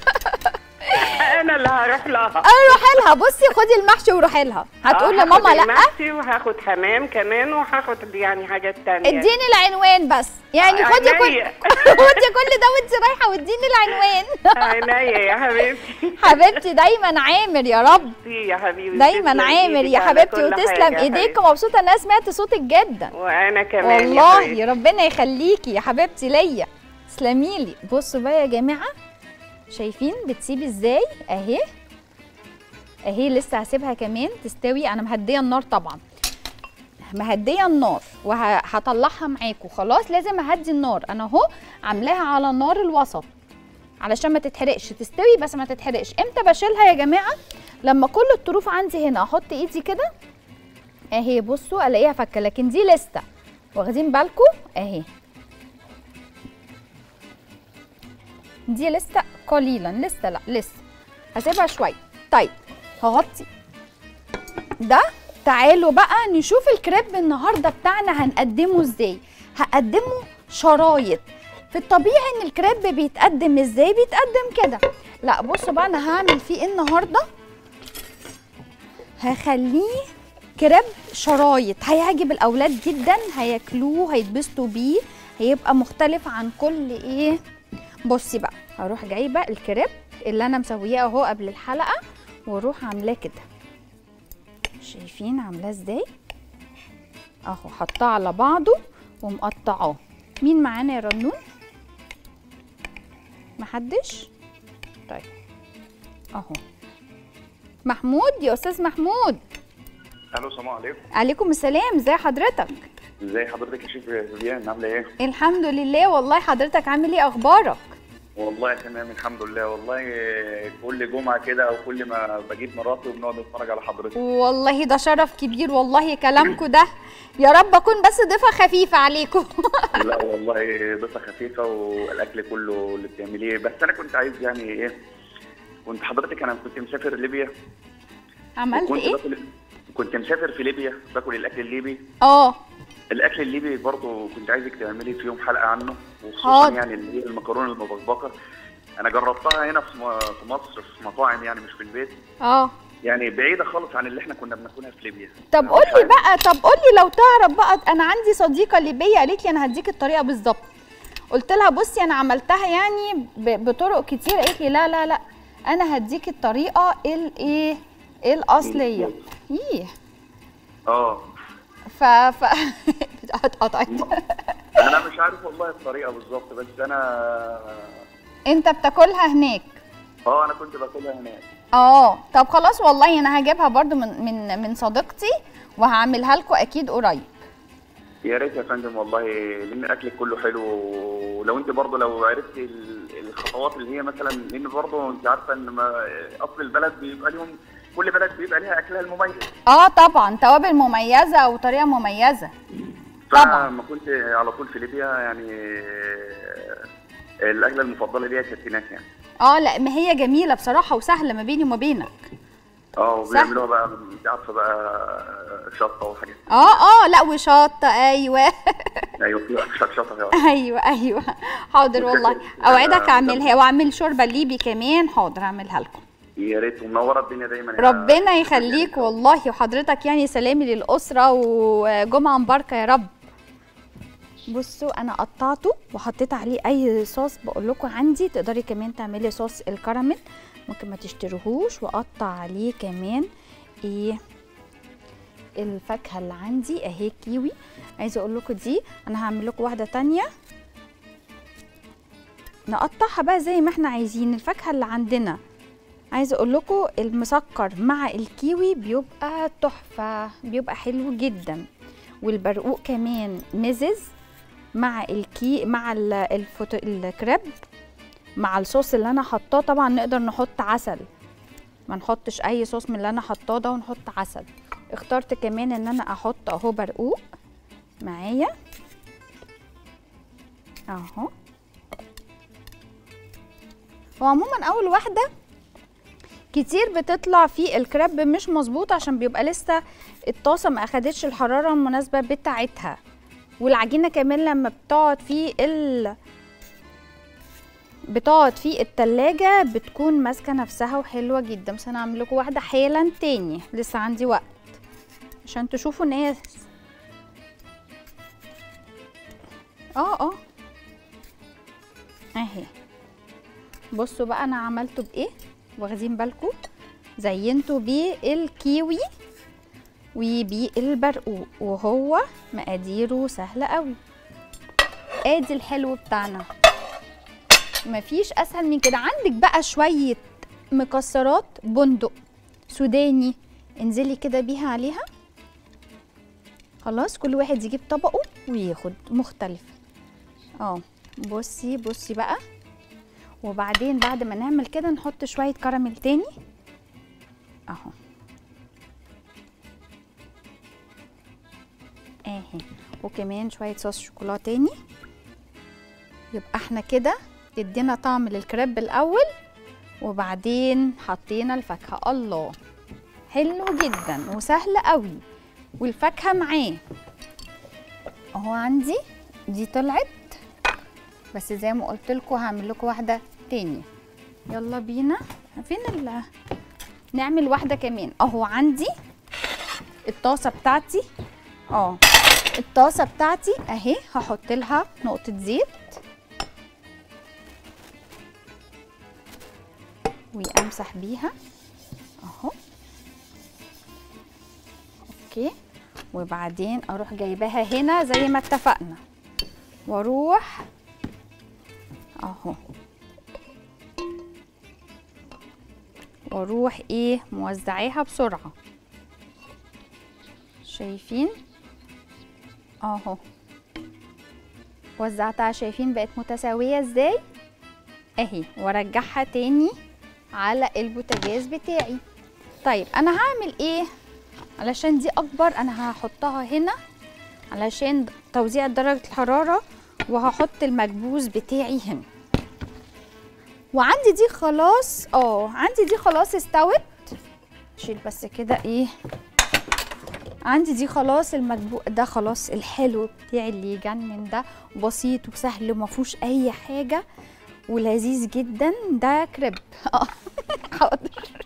انا اللي هروح لها اروح لها بصي خدي المحشي وروحي لها هتقول آه، لماما هاخد لا المحشي وهاخد حمام كمان وهاخد يعني حاجات تانية اديني العنوان بس يعني خدي كل عينيا. خدي كل ده وانت رايحه واديني العنوان عينيا يا حبيبتي حبيبتي دايما عامر يا رب ميرسي يا حبيبي دايما تسلم عامر إيدك يا على حبيبتي كل وتسلم حاجة يا ايديك حبيبتي. ومبسوطه ان انا سمعت صوتك جدا وانا كمان يا والله حبيبتي ربنا يخليكي يا حبيبتي ليا تسلمي لي بصوا بقى يا جماعه شايفين بتسيب ازاي اهي اهي لسه هسيبها كمان تستوي انا مهديه النار طبعا مهديه النار وهطلعها معاكم خلاص لازم اهدي النار انا اهو عاملاها على النار الوسط علشان ما تتحرقش تستوي بس ما تتحرقش امتى بشيلها يا جماعه لما كل الطروف عندي هنا احط ايدي كده اهي بصوا الاقيها فكه لكن دي لسه واخدين بالكم اهي دي لسه قليلا لسه لا لسه هسيبها شويه طيب هغطي ده تعالوا بقى نشوف الكريب النهارده بتاعنا هنقدمه ازاي هقدمه شرايط في الطبيعي ان الكريب بيتقدم ازاي بيتقدم كده لا بصوا بقى انا هعمل فيه ايه النهارده هخليه كريب شرايط هيعجب الاولاد جدا هياكلوه هيتبسطوا بيه هيبقى مختلف عن كل ايه بصي بقى هروح جايبه الكريب اللي انا مسوياه اهو قبل الحلقه واروح عاملاه كده شايفين عاملاه ازاي اهو حطاه على بعضه ومقطعاه مين معانا يا رنون محدش طيب اهو محمود يا استاذ محمود الو السلام عليكم عليكم السلام ازي حضرتك ازي حضرتك يا شيخ فيفيان عامله ايه الحمد لله والله حضرتك عامل ايه اخبارك والله تمام الحمد لله والله كل جمعه كده او كل ما بجيب مراتي وبنقعد نتفرج على حضرتك والله ده شرف كبير والله كلامكم ده يا رب اكون بس ضيفه خفيفه عليكم لا والله ضيفه خفيفه والاكل كله اللي بتعمليه بس انا كنت عايز يعني ايه كنت حضرتك انا كنت مسافر ليبيا عملت وكنت ايه باكل كنت مسافر في ليبيا باكل الاكل الليبي اه الاكل الليبي برضه كنت عايزك تعملي في يوم حلقه عنه وخصوصا حاضر. يعني اللي هي المكرونه المبكبكه انا جربتها هنا في م- في مصر في مطاعم يعني مش في البيت اه يعني بعيده خالص عن اللي احنا كنا بناكلها في ليبيا طب أنا قول مش لي عارف- بقى طب قول لي لو تعرف بقى انا عندي صديقه ليبيه قالت لي انا هديك الطريقه بالظبط قلت لها بصي انا عملتها يعني ب- بطرق كتير قالت لي لا لا لا انا هديك الطريقه الايه الاصليه ايه اه ف ف اتقطعت انا مش عارف والله الطريقه بالظبط بس انا انت بتاكلها هناك اه انا كنت باكلها هناك اه طب خلاص والله انا هجيبها برضو من من من صديقتي وهعملها لكم اكيد قريب يا ريت يا فندم والله لان اكلك كله حلو ولو انت برضه لو عرفتي ال- الخطوات اللي هي مثلا لان برضه انت عارفه ان ما اصل البلد بيبقى لهم كل بلد بيبقى ليها اكلها المميز اه طبعا توابل مميزه وطريقه مميزه طبعاً. فلما كنت على طول في ليبيا يعني الاكله المفضله ليا كانت هناك يعني اه لا ما هي جميله بصراحه وسهله ما بيني وما بينك اه وبيعملوها بقى انت عارفه بقى شطه وحاجات اه اه لا وشطه ايوه ايوه في شطه شطه ايوه ايوه حاضر والله اوعدك اعملها واعمل شوربه ليبي كمان حاضر اعملها لكم يا ريت ومنوره الدنيا دايما يا- ربنا يخليك والله وحضرتك يعني سلامي للاسره وجمعه مباركه يا رب بصوا انا قطعته وحطيت عليه اي صوص بقول لكم عندي تقدري كمان تعملي صوص الكراميل ممكن ما تشتريهوش واقطع عليه كمان ايه الفاكهه اللي عندي اهي كيوي عايزه اقول لكم دي انا هعمل لكم واحده تانية نقطعها بقى زي ما احنا عايزين الفاكهه اللي عندنا عايزه اقول لكم المسكر مع الكيوي بيبقى تحفه بيبقى حلو جدا والبرقوق كمان مزز مع الكي مع ال- الفوت... الكريب مع الصوص اللي انا حطاه طبعا نقدر نحط عسل ما نحطش اي صوص من اللي انا حطاه ده ونحط عسل اخترت كمان ان انا احط اهو برقوق معايا اهو وعموما اول واحده كتير بتطلع في الكريب مش مظبوط عشان بيبقى لسه الطاسه ما اخدتش الحراره المناسبه بتاعتها والعجينه كمان لما بتقعد في ال بتقعد في التلاجة بتكون ماسكة نفسها وحلوة جدا بس انا هعمل لكم واحدة حالا تاني لسه عندي وقت عشان تشوفوا ان هي اه اه اهي بصوا بقى انا عملته بايه واخدين بالكم زينته بالكيوي وبالبرقوق وهو مقاديره سهله قوي ادي الحلو بتاعنا مفيش اسهل من كده عندك بقى شويه مكسرات بندق سوداني انزلي كده بيها عليها خلاص كل واحد يجيب طبقه وياخد مختلف اه بصي بصي بقى وبعدين بعد ما نعمل كده نحط شويه كراميل تاني اهو اهي وكمان شويه صوص شوكولاته تاني يبقى احنا كده ادينا طعم للكريب الاول وبعدين حطينا الفاكهه الله حلو جدا وسهل قوي والفاكهه معاه اهو عندي دي طلعت بس زي ما قلت لكم هعمل لكم واحده تاني يلا بينا فين ال نعمل واحده كمان اهو عندي الطاسه بتاعتي اه الطاسه بتاعتي اهي هحط لها نقطه زيت وامسح بيها اهو اوكي وبعدين اروح جايباها هنا زي ما اتفقنا واروح اهو واروح ايه موزعاها بسرعه شايفين اهو وزعتها شايفين بقت متساويه ازاي اهي وارجعها تاني على البوتاجاز بتاعي طيب انا هعمل ايه علشان دي اكبر انا هحطها هنا علشان توزيع درجه الحراره وهحط المكبوس بتاعي هنا وعندي دي خلاص اه عندي دي خلاص استوت شيل بس كده ايه عندي دي خلاص المكبوق ده خلاص الحلو بتاعي اللي يجنن ده بسيط وسهل وما فيهوش اي حاجه ولذيذ جدا ده كريب اه حاضر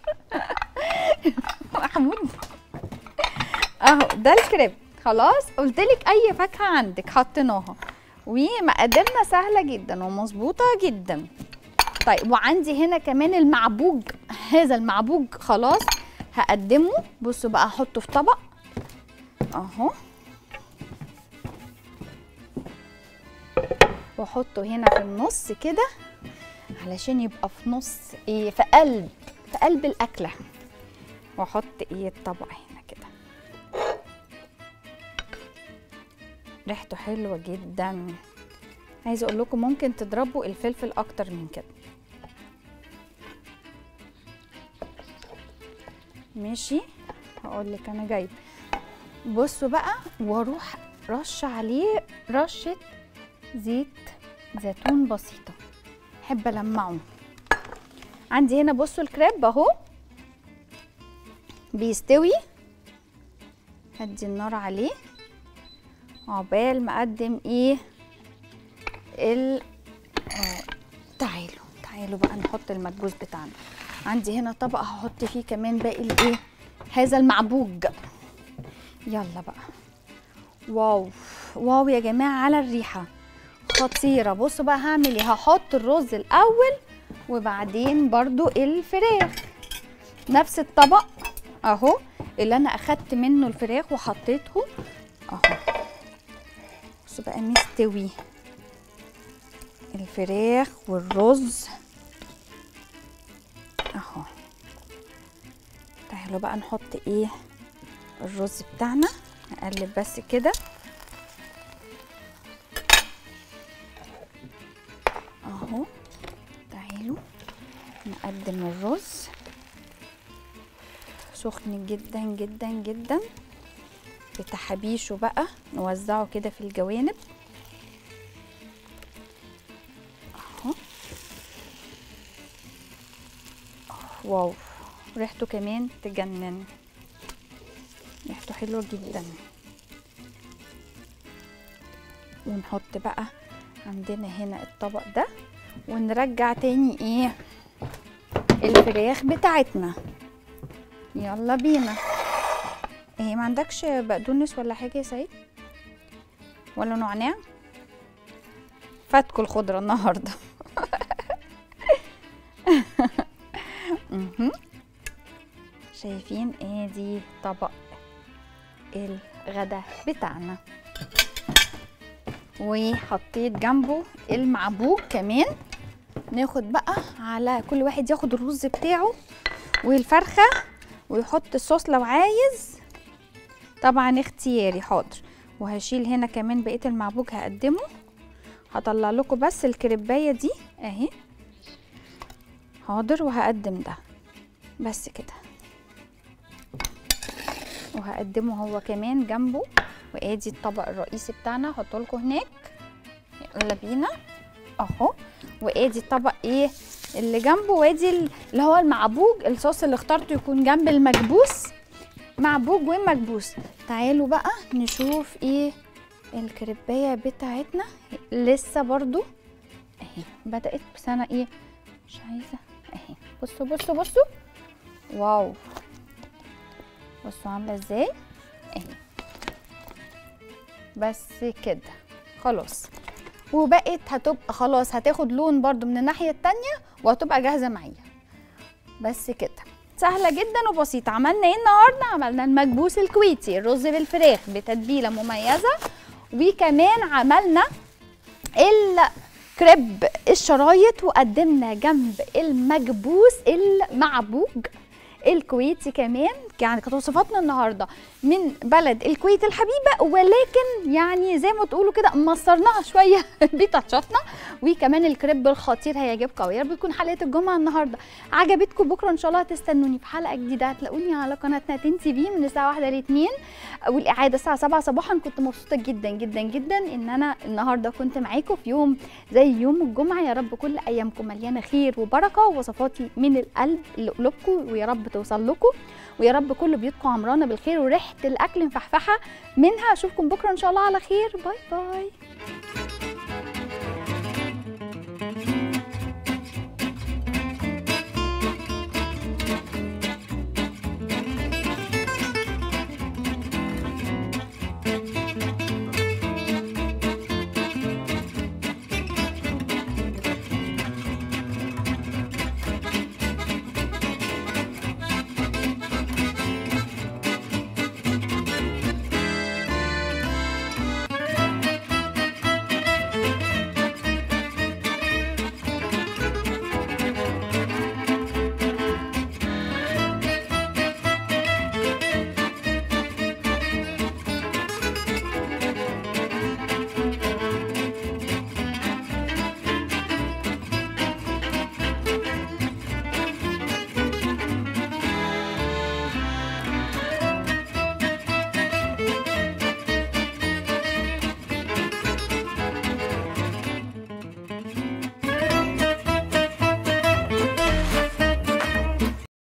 محمود اهو ده الكريب خلاص قلت لك اي فاكهه عندك حطيناها ومقاديرنا سهله جدا ومظبوطه جدا طيب وعندي هنا كمان المعبوج هذا المعبوج خلاص هقدمه بصوا بقى احطه في طبق اهو واحطه هنا في النص كده علشان يبقى في نص ايه في قلب في قلب الاكله واحط ايه الطبق هنا كده ريحته حلوه جدا عايزه اقول لكم ممكن تضربوا الفلفل اكتر من كده ماشي هقول لك انا جايب بصوا بقى واروح رش عليه رشه زيت زيتون بسيطه احب المعه عندي هنا بصوا الكريب اهو بيستوي هدي النار عليه عقبال ما اقدم ايه ال آه، تعالوا تعالوا بقى نحط المكبوس بتاعنا عندي هنا طبق هحط فيه كمان باقي الايه هذا المعبوج يلا بقى واو واو يا جماعه على الريحه خطيره بصوا بقى هعمل ايه هحط الرز الاول وبعدين برضو الفراخ نفس الطبق اهو اللي انا اخدت منه الفراخ وحطيته اهو بصوا بقى مستوي الفراخ والرز اهو تعالوا بقى نحط ايه الرز بتاعنا نقلب بس كده اهو تعالوا نقدم الرز سخن جدا جدا جدا بتحابيشه بقى نوزعه كده في الجوانب اهو واو ريحته كمان تجنن ريحته حلوه جدا ونحط بقى عندنا هنا الطبق ده ونرجع تاني ايه الفراخ بتاعتنا يلا بينا ايه ما عندكش بقدونس ولا حاجه يا سعيد ولا نعناع فاتكوا الخضره النهارده مهم. شايفين ايه دي طبق الغدا بتاعنا وحطيت جنبه المعبوك كمان ناخد بقى على كل واحد ياخد الرز بتاعه والفرخه ويحط الصوص لو عايز طبعا اختياري حاضر وهشيل هنا كمان بقيه المعبوج هقدمه هطلع لكم بس الكريبايه دي اهي حاضر وهقدم ده بس كده وهقدمه هو كمان جنبه وادي الطبق الرئيسي بتاعنا هحطه لكم هناك يلا بينا اهو وادي الطبق ايه اللي جنبه وادي ال- اللي هو المعبوج الصوص اللي اخترته يكون جنب المكبوس معبوج ومكبوس تعالوا بقى نشوف ايه الكريبايه بتاعتنا لسه برضو اهي بدات بس انا ايه مش عايزه اهي بصوا بصوا بصوا واو بصوا عامله ازاي اهي بس كده خلاص وبقت هتبقى خلاص هتاخد لون برضو من الناحيه التانية وهتبقى جاهزه معايا بس كده سهله جدا وبسيطه عملنا ايه النهارده عملنا المكبوس الكويتي الرز بالفراخ بتتبيله مميزه وكمان عملنا الكريب الشرايط وقدمنا جنب المكبوس المعبوج الكويتي كمان يعني كانت وصفاتنا النهارده من بلد الكويت الحبيبه ولكن يعني زي ما تقولوا كده مصرناها شويه بتاتشاتنا وكمان الكريب الخطير هيعجبكم قوي يا رب تكون حلقه الجمعه النهارده عجبتكم بكره ان شاء الله هتستنوني في حلقه جديده هتلاقوني على قناتنا تين تي في من الساعه 1 ل 2 والاعاده الساعه 7 صباحا كنت مبسوطه جدا جدا جدا ان انا النهارده كنت معاكم في يوم زي يوم الجمعه يا رب كل ايامكم مليانه خير وبركه ووصفاتي من القلب لقلوبكم ويا رب توصل لكم ويا رب كل بيوتكم عمرانه بالخير وريحه الاكل مفحفحه منها اشوفكم بكره ان شاء الله على خير باي باي